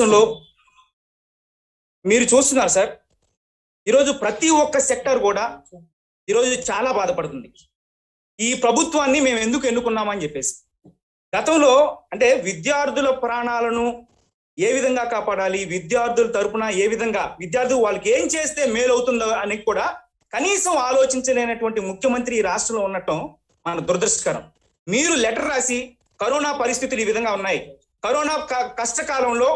రాష్ట్రంలో మీరు చూస్తున్నారు సార్ ఈరోజు ప్రతి ఒక్క సెక్టర్ కూడా ఈరోజు చాలా బాధపడుతుంది ఈ ప్రభుత్వాన్ని మేము ఎందుకు ఎన్నుకున్నామని చెప్పేసి గతంలో అంటే విద్యార్థుల ప్రాణాలను ఏ విధంగా కాపాడాలి విద్యార్థుల తరపున ఏ విధంగా విద్యార్థులు వాళ్ళకి ఏం చేస్తే మేలు అవుతుందో అని కూడా కనీసం ఆలోచించలేనటువంటి ముఖ్యమంత్రి ఈ రాష్ట్రంలో ఉండటం మన దురదృష్టకరం మీరు లెటర్ రాసి కరోనా పరిస్థితులు ఈ విధంగా ఉన్నాయి కరోనా క- కష్టకాలంలో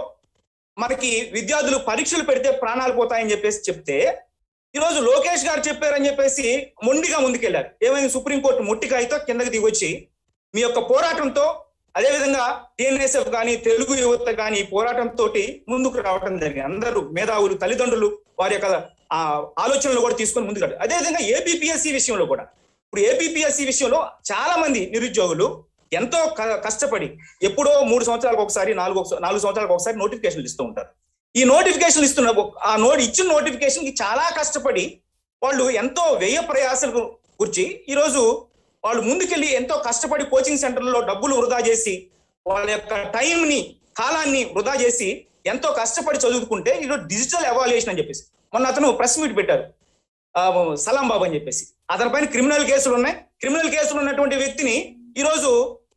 మనకి విద్యార్థులు పరీక్షలు పెడితే ప్రాణాలు పోతాయని చెప్పేసి చెప్తే ఈరోజు లోకేష్ గారు చెప్పారని చెప్పేసి మొండిగా ముందుకెళ్లారు ఏమైంది సుప్రీంకోర్టు మొట్టికాయతో కిందకి దిగొచ్చి మీ యొక్క పోరాటంతో అదేవిధంగా టిఎన్ఎస్ఎఫ్ కానీ తెలుగు యువత కానీ ఈ పోరాటంతో ముందుకు రావడం జరిగింది అందరూ మేధావులు తల్లిదండ్రులు వారి యొక్క ఆ ఆలోచనలు కూడా తీసుకొని ముందుకు రాడు అదేవిధంగా ఏపీపీఎస్సీ విషయంలో కూడా ఇప్పుడు ఏపీపీఎస్సీ విషయంలో చాలా మంది నిరుద్యోగులు ఎంతో క- కష్టపడి ఎప్పుడో మూడు సంవత్సరాలకు ఒకసారి నాలుగు ఒకసా- నాలుగు సంవత్సరాలకు ఒకసారి నోటిఫికేషన్లు ఇస్తూ ఉంటారు ఈ నోటిఫికేషన్ ఇస్తున్న ఒక- ఆ నోట్ ఇచ్చిన నోటిఫికేషన్ కి చాలా కష్టపడి వాళ్ళు ఎంతో వ్యయ ప్రయాసలకు కూర్చి ఈరోజు వాళ్ళు ముందుకెళ్ళి ఎంతో కష్టపడి కోచింగ్ సెంటర్లలో డబ్బులు వృధా చేసి వాళ్ళ యొక్క టైం ని కాలాన్ని వృధా చేసి ఎంతో కష్టపడి చదువుకుంటే ఈరోజు డిజిటల్ ఎవాల్యుయేషన్ అని చెప్పేసి మొన్న అతను ప్రెస్ మీట్ పెట్టారు ఆ, సలాం బాబు అని చెప్పేసి అతని పైన క్రిమినల్ కేసులు ఉన్నాయి క్రిమినల్ కేసులు ఉన్నటువంటి వ్యక్తిని ఈరోజు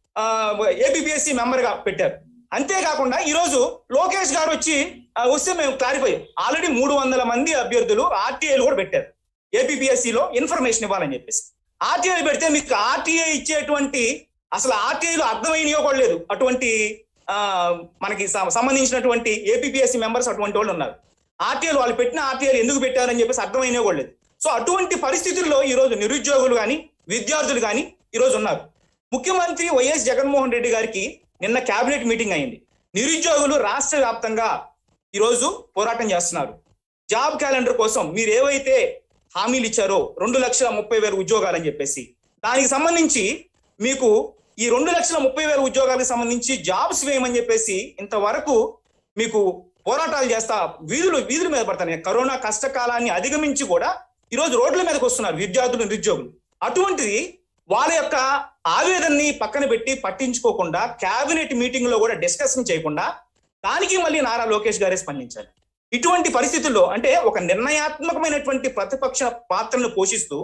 ఏబిపిఎస్సి మెంబర్ గా పెట్టారు అంతేకాకుండా ఈరోజు లోకేష్ గారు వచ్చి ఆ, వస్తే మేము క్లారిఫై ఆల్రెడీ మూడు వందల మంది అభ్యర్థులు ఆర్టీఐలు కూడా పెట్టారు APPSC లో ఇన్ఫర్మేషన్ ఇవ్వాలని చెప్పేసి ఆర్టీఐ పెడితే మీకు ఆర్టీఐ ఇచ్చేటువంటి అసలు ఆర్టీఐలో అర్థమైనయో కూడా లేదు అటువంటి ఆ, మనకి సం- సంబంధించినటువంటి ఏపీఎస్సి మెంబర్స్ అటువంటి వాళ్ళు ఉన్నారు ఆర్టీఐలు వాళ్ళు పెట్టిన ఆర్టీఐలు ఎందుకు పెట్టారని చెప్పేసి అర్థమైనయో కూడా లేదు సో అటువంటి పరిస్థితుల్లో ఈ రోజు నిరుద్యోగులు కానీ విద్యార్థులు కానీ ఈ రోజు ఉన్నారు ముఖ్యమంత్రి వైఎస్ జగన్మోహన్ రెడ్డి గారికి నిన్న కేబినెట్ మీటింగ్ అయింది నిరుద్యోగులు రాష్ట్ర వ్యాప్తంగా ఈరోజు పోరాటం చేస్తున్నారు జాబ్ క్యాలెండర్ కోసం మీరు ఏవైతే హామీలు ఇచ్చారో రెండు లక్షల ముప్పై వేల ఉద్యోగాలు అని చెప్పేసి దానికి సంబంధించి మీకు ఈ రెండు లక్షల ముప్పై వేల ఉద్యోగాలకు సంబంధించి జాబ్స్ వేయమని చెప్పేసి ఇంతవరకు మీకు పోరాటాలు చేస్తా వీధులు వీధుల మీద పడతాయి కరోనా కష్టకాలాన్ని అధిగమించి కూడా ఈ రోజు రోడ్ల మీదకి వస్తున్నారు విద్యార్థులు నిరుద్యోగులు అటువంటిది వాళ్ళ యొక్క ఆవేదనని పక్కన పెట్టి పట్టించుకోకుండా కేబినెట్ మీటింగ్ లో కూడా డిస్కషన్ చేయకుండా దానికి మళ్ళీ నారా లోకేష్ గారే స్పందించారు ఇటువంటి పరిస్థితుల్లో అంటే ఒక నిర్ణయాత్మకమైనటువంటి ప్రతిపక్ష పాత్రను పోషిస్తూ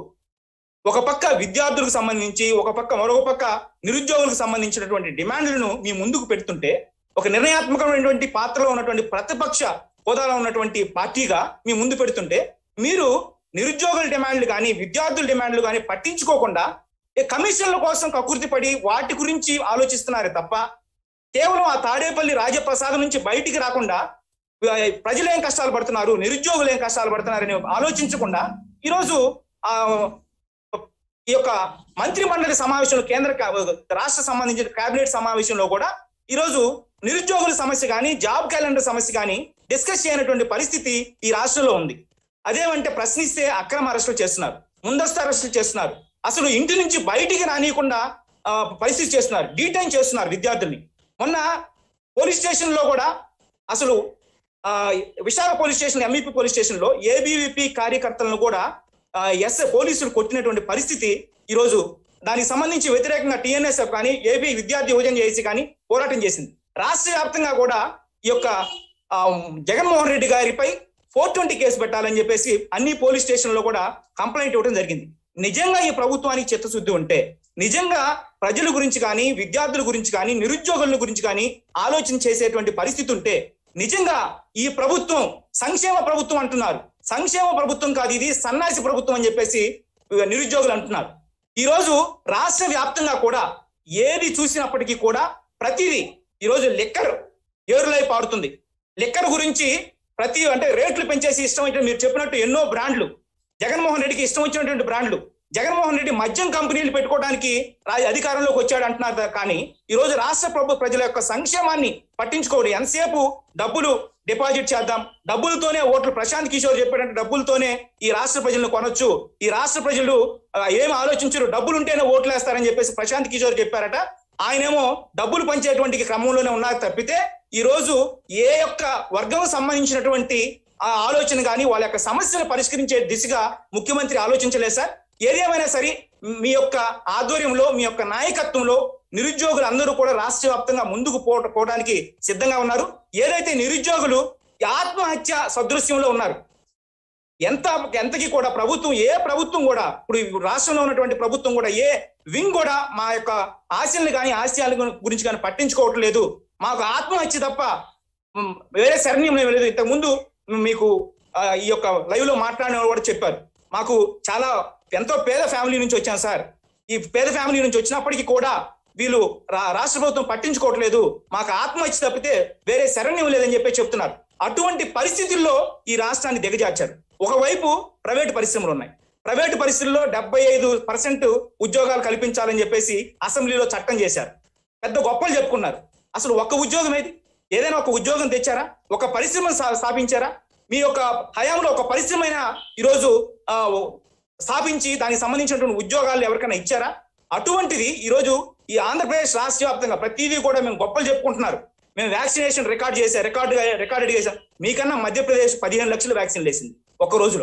ఒక పక్క విద్యార్థులకు సంబంధించి ఒక పక్క మరొక పక్క నిరుద్యోగులకు సంబంధించినటువంటి డిమాండ్లను మీ ముందుకు పెడుతుంటే ఒక నిర్ణయాత్మకమైనటువంటి పాత్రలో ఉన్నటువంటి ప్రతిపక్ష హోదాలో ఉన్నటువంటి పార్టీగా మీ ముందు పెడుతుంటే మీరు నిరుద్యోగుల డిమాండ్లు కానీ విద్యార్థుల డిమాండ్లు కానీ పట్టించుకోకుండా ఈ కమిషన్ల కోసం కకుర్తి పడి వాటి గురించి ఆలోచిస్తున్నారే తప్ప కేవలం ఆ తాడేపల్లి రాజప్రసాదం నుంచి బయటికి రాకుండా ఆ, ప్రజలు ఏం కష్టాలు పడుతున్నారు నిరుద్యోగులు ఏం కష్టాలు పడుతున్నారని ఆలోచించకుండా ఈరోజు ఆ ఈ యొక్క మంత్రి మండలి సమావేశంలో కేంద్ర కా- రాష్ట్ర సంబంధించిన కేబినెట్ సమావేశంలో కూడా ఈరోజు నిరుద్యోగుల సమస్య కానీ జాబ్ క్యాలెండర్ సమస్య కానీ డిస్కస్ చేయనటువంటి పరిస్థితి ఈ రాష్ట్రంలో ఉంది అదేమంటే ప్రశ్నిస్తే అక్రమ అరెస్టులు చేస్తున్నారు ముందస్తు అరెస్టులు చేస్తున్నారు అసలు ఇంటి నుంచి బయటికి రానియకుండా ఆ, పరిస్థితి చేస్తున్నారు డీటైన్ చేస్తున్నారు విద్యార్థుల్ని మొన్న పోలీస్ స్టేషన్ లో కూడా అసలు ఆ, విశాఖ పోలీస్ స్టేషన్ ఎంఈపీ పోలీస్ స్టేషన్ లో ఏబీవీపీ కార్యకర్తలను కూడా ఎస్ పోలీసులు కొట్టినటువంటి పరిస్థితి ఈ రోజు దానికి సంబంధించి వ్యతిరేకంగా టీఎన్ఎస్ఎఫ్ కానీ ఏపీ విద్యార్థి యువజన చేసి కానీ పోరాటం చేసింది రాష్ట్ర వ్యాప్తంగా కూడా ఈ యొక్క ఆ, జగన్మోహన్ రెడ్డి గారిపై ఫోర్ ట్వంటీ కేసు పెట్టాలని చెప్పేసి అన్ని పోలీస్ స్టేషన్లో కూడా కంప్లైంట్ ఇవ్వడం జరిగింది నిజంగా ఈ ప్రభుత్వానికి చిత్తశుద్ధి ఉంటే నిజంగా ప్రజల గురించి కానీ విద్యార్థుల గురించి కానీ నిరుద్యోగుల గురించి కానీ ఆలోచన చేసేటువంటి పరిస్థితి ఉంటే నిజంగా ఈ ప్రభుత్వం సంక్షేమ ప్రభుత్వం అంటున్నారు సంక్షేమ ప్రభుత్వం కాదు ఇది సన్నాసి ప్రభుత్వం అని చెప్పేసి నిరుద్యోగులు అంటున్నారు ఈ రోజు రాష్ట్ర వ్యాప్తంగా కూడా ఏది చూసినప్పటికీ కూడా ప్రతిదీ ఈ రోజు లెక్కర్ ఏరులై పారుతుంది లెక్కర్ గురించి ప్రతి అంటే రేట్లు పెంచేసి ఇష్టం అయితే మీరు చెప్పినట్టు ఎన్నో బ్రాండ్లు జగన్మోహన్ రెడ్డికి ఇష్టం వచ్చినటువంటి బ్రాండ్లు జగన్మోహన్ రెడ్డి మద్యం కంపెనీలు పెట్టుకోవడానికి రా- అధికారంలోకి వచ్చాడు అంటున్నారు దా- కానీ ఈ రోజు రాష్ట్ర ప్రభు ప్రజల యొక్క సంక్షేమాన్ని పట్టించుకోడు ఎంతసేపు డబ్బులు డిపాజిట్ చేద్దాం డబ్బులతోనే ఓట్లు ప్రశాంత్ కిషోర్ చెప్పినట్టు డబ్బులతోనే ఈ రాష్ట్ర ప్రజలను కొనొచ్చు ఈ రాష్ట్ర ప్రజలు ఆ, ఏం ఆలోచించరు డబ్బులు ఉంటేనే ఓట్లు వేస్తారని చెప్పేసి ప్రశాంత్ కిషోర్ చెప్పారట ఆయనేమో డబ్బులు పంచేటువంటి క్రమంలోనే ఉన్నారు తప్పితే ఈ రోజు ఏ యొక్క వర్గం సంబంధించినటువంటి ఆ ఆలోచన కానీ వాళ్ళ యొక్క సమస్యలు పరిష్కరించే దిశగా ముఖ్యమంత్రి ఆలోచించలేదు సార్ ఏదేమైనా సరే మీ యొక్క ఆధ్వర్యంలో మీ యొక్క నాయకత్వంలో నిరుద్యోగులు అందరూ కూడా రాష్ట్ర వ్యాప్తంగా ముందుకు పో పోవడానికి సిద్ధంగా ఉన్నారు ఏదైతే నిరుద్యోగులు ఈ ఆత్మహత్య సదృశ్యంలో ఉన్నారు ఎంత ఎంతకి కూడా ప్రభుత్వం ఏ ప్రభుత్వం కూడా ఇప్పుడు ఈ రాష్ట్రంలో ఉన్నటువంటి ప్రభుత్వం కూడా ఏ వింగ్ కూడా మా యొక్క ఆశల్ని కానీ ఆశయాల గురించి కానీ పట్టించుకోవట్లేదు మాకు ఆత్మహత్య తప్ప మ్, వేరే శరణ్యం ఏమీ లేదు ఇంతకు ముందు మీకు ఆ, ఈ యొక్క లైవ్ లో మాట్లాడిన వాళ్ళు కూడా చెప్పారు మాకు చాలా ఎంతో పేద ఫ్యామిలీ నుంచి వచ్చాం సార్ ఈ పేద ఫ్యామిలీ నుంచి వచ్చినప్పటికీ కూడా వీళ్ళు రా- రాష్ట్ర ప్రభుత్వం పట్టించుకోవట్లేదు మాకు ఆత్మహత్య తప్పితే వేరే శరణ్యం లేదని చెప్పి చెప్తున్నారు అటువంటి పరిస్థితుల్లో ఈ రాష్ట్రాన్ని దిగజార్చారు ఒకవైపు ప్రైవేటు పరిశ్రమలు ఉన్నాయి ప్రైవేటు పరిశ్రమల్లో డెబ్బై ఐదు పర్సెంట్ ఉద్యోగాలు కల్పించాలని చెప్పేసి అసెంబ్లీలో చట్టం చేశారు పెద్ద గొప్పలు చెప్పుకున్నారు అసలు ఒక్క ఉద్యోగం ఏది ఏదైనా ఒక ఉద్యోగం తెచ్చారా ఒక పరిశ్రమ స్థా- స్థాపించారా మీ యొక్క హయాంలో ఒక పరిశ్రమ అయినా ఈరోజు ఆ, స్థాపించి దానికి సంబంధించినటువంటి ఉద్యోగాలు ఎవరికైనా ఇచ్చారా అటువంటిది ఈరోజు ఈ ఆంధ్రప్రదేశ్ రాష్ట్ర వ్యాప్తంగా ప్రతిదీ కూడా మేము గొప్పలు చెప్పుకుంటున్నారు మేము వ్యాక్సినేషన్ రికార్డ్ చేసా రికార్డు రికార్డు చేసాం మీకన్నా మధ్యప్రదేశ్ పదిహేను లక్షల వ్యాక్సిన్ వేసింది ఒక రోజులో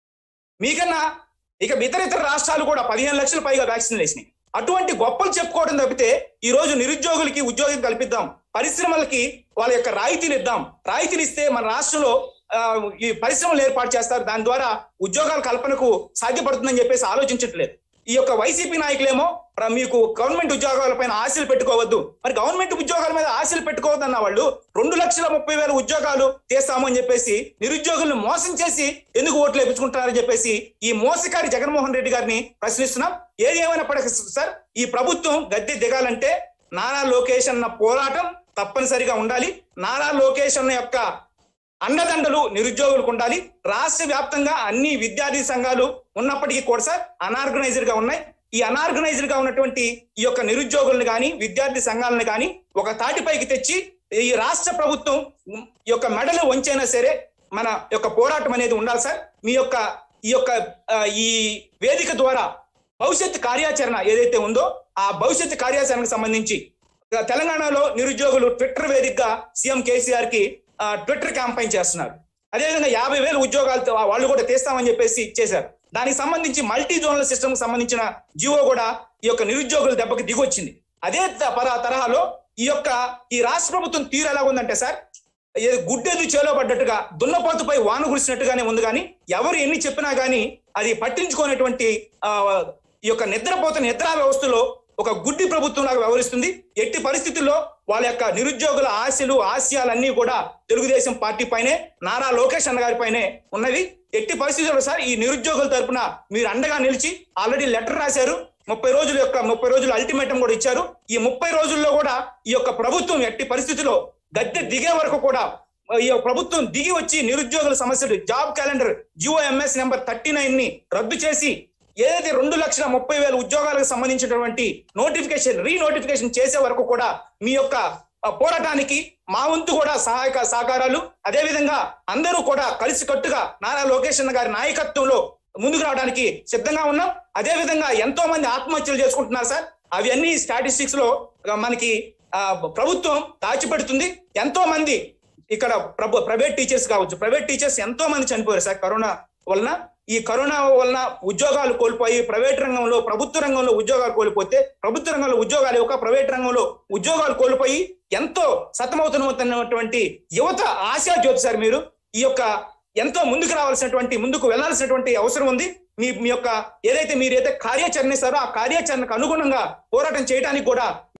మీకన్నా ఇక ఇతర ఇతర రాష్ట్రాలు కూడా పదిహేను లక్షల పైగా వ్యాక్సిన్ వేసినాయి అటువంటి గొప్పలు చెప్పుకోవడం తప్పితే ఈ రోజు నిరుద్యోగులకి ఉద్యోగం కల్పిద్దాం పరిశ్రమలకి వాళ్ళ యొక్క రాయితీలు ఇద్దాం రాయితీలు ఇస్తే మన రాష్ట్రంలో ఆ, ఈ పరిశ్రమలు ఏర్పాటు చేస్తారు దాని ద్వారా ఉద్యోగాల కల్పనకు సాధ్యపడుతుందని చెప్పేసి ఆలోచించట్లేదు ఈ యొక్క వైసీపీ నాయకులేమో ప్ర- మీకు గవర్నమెంట్ ఉద్యోగాలపైన ఆశలు పెట్టుకోవద్దు మరి గవర్నమెంట్ ఉద్యోగాల మీద ఆశలు పెట్టుకోవద్దు అన్న వాళ్ళు రెండు లక్షల ముప్పై వేల ఉద్యోగాలు చేస్తాము అని చెప్పేసి నిరుద్యోగులను మోసం చేసి ఎందుకు ఓట్లు వేపించుకుంటున్నారని చెప్పేసి ఈ మోసకారి జగన్మోహన్ రెడ్డి గారిని ప్రశ్నిస్తున్నాం ఏది ఏమైనప్పటికీ సార్ ఈ ప్రభుత్వం గద్దె దిగాలంటే నారా లోకేష్ అన్న పోరాటం తప్పనిసరిగా ఉండాలి నారా లోకేష్ అన్న యొక్క అండదండలు నిరుద్యోగులకు ఉండాలి రాష్ట్ర వ్యాప్తంగా అన్ని విద్యార్థి సంఘాలు ఉన్నప్పటికీ కూడా సార్ అనార్గనైజ్డ్ గా ఉన్నాయి ఈ అనార్గనైజ్డ్ గా ఉన్నటువంటి ఈ యొక్క నిరుద్యోగులను కానీ విద్యార్థి సంఘాలను కానీ ఒక తాటిపైకి తెచ్చి ఈ రాష్ట్ర ప్రభుత్వం ఈ యొక్క మెడలు వంచైనా సరే మన యొక్క పోరాటం అనేది ఉండాలి సార్ మీ యొక్క ఈ యొక్క ఆ, ఈ వేదిక ద్వారా భవిష్యత్ కార్యాచరణ ఏదైతే ఉందో ఆ భవిష్యత్ కార్యాచరణకు సంబంధించి తెలంగాణలో నిరుద్యోగులు ట్విట్టర్ వేదికగా సీఎం కేసీఆర్ కి ఆ, ట్విట్టర్ క్యాంపైన్ చేస్తున్నారు అదేవిధంగా యాభై వేల ఉద్యోగాలతో వాళ్ళు కూడా తీస్తామని చెప్పేసి చేశారు దానికి సంబంధించి మల్టీ జోనల్ సిస్టమ్ కు సంబంధించిన జియో కూడా ఈ యొక్క నిరుద్యోగుల దెబ్బకి దిగొచ్చింది అదే త- పర- తరహాలో ఈ యొక్క ఈ రాష్ట్ర ప్రభుత్వం తీరు ఎలా ఉందంటే సార్ ఏ- గుడ్డెదు చేలో పడ్డట్టుగా దున్నపోతుపై వాన కురిసినట్టుగానే ఉంది కానీ ఎవరు ఎన్ని చెప్పినా గానీ అది పట్టించుకోనటువంటి ఆ, ఈ యొక్క నిద్రపోతున్న నిద్రా వ్యవస్థలో ఒక గుడ్డి ప్రభుత్వం లాగా వ్యవహరిస్తుంది ఎట్టి పరిస్థితుల్లో వాళ్ళ యొక్క నిరుద్యోగుల ఆశలు ఆశయాలన్నీ కూడా తెలుగుదేశం పార్టీ పైనే నారా లోకేష్ అన్న గారి పైనే ఉన్నవి ఎట్టి పరిస్థితుల్లో సార్ ఈ నిరుద్యోగుల తరపున మీరు అండగా నిలిచి ఆల్రెడీ లెటర్ రాశారు ముప్పై రోజుల యొక్క ముప్పై రోజుల అల్టిమేటం కూడా ఇచ్చారు ఈ ముప్పై రోజుల్లో కూడా ఈ యొక్క ప్రభుత్వం ఎట్టి పరిస్థితిలో గద్దె దిగే వరకు కూడా ఈ ప్రభుత్వం దిగి వచ్చి నిరుద్యోగుల సమస్యలు job calendar G O MS number thirty nine ని రద్దు చేసి ఏదైతే రెండు లక్షల ముప్పై వేల ఉద్యోగాలకు సంబంధించినటువంటి నోటిఫికేషన్ రీ నోటిఫికేషన్ చేసే వరకు కూడా మీ యొక్క ఆ, పోరాటానికి మా వంతు కూడా సహాయక సహకారాలు అదేవిధంగా అందరూ కూడా కలిసికట్టుగా నారా లోకేష్ అన్న గారి నాయకత్వంలో ముందుకు రావడానికి సిద్ధంగా ఉన్నాం అదే విధంగా ఎంతో మంది ఆత్మహత్యలు చేసుకుంటున్నారు సార్ అవి అన్ని స్టాటిస్టిక్స్ లో ఆ, మనకి ఆ, ప్రభుత్వం దాచిపెడుతుంది ఎంతో మంది ఇక్కడ ప్రభు ప్రైవేట్ టీచర్స్ కావచ్చు ప్రైవేట్ టీచర్స్ ఎంతో మంది చనిపోయారు సార్ కరోనా వలన ఈ కరోనా వలన ఉద్యోగాలు కోల్పోయి ప్రైవేట్ రంగంలో ప్రభుత్వ రంగంలో ఉద్యోగాలు కోల్పోతే ప్రభుత్వ రంగంలో ఉద్యోగాలు ఇవ్వక ప్రైవేట్ రంగంలో ఉద్యోగాలు కోల్పోయి ఎంతో సతమవుతున్నటువంటి యువత ఆశా జ్యోతి సార్ మీరు ఈ యొక్క ఎంతో ముందుకు రావాల్సినటువంటి ముందుకు వెళ్లాల్సినటువంటి అవసరం ఉంది మీ మీ యొక్క ఏదైతే మీరైతే కార్యాచరణ ఇస్తారో ఆ కార్యాచరణకు అనుగుణంగా పోరాటం చేయడానికి కూడా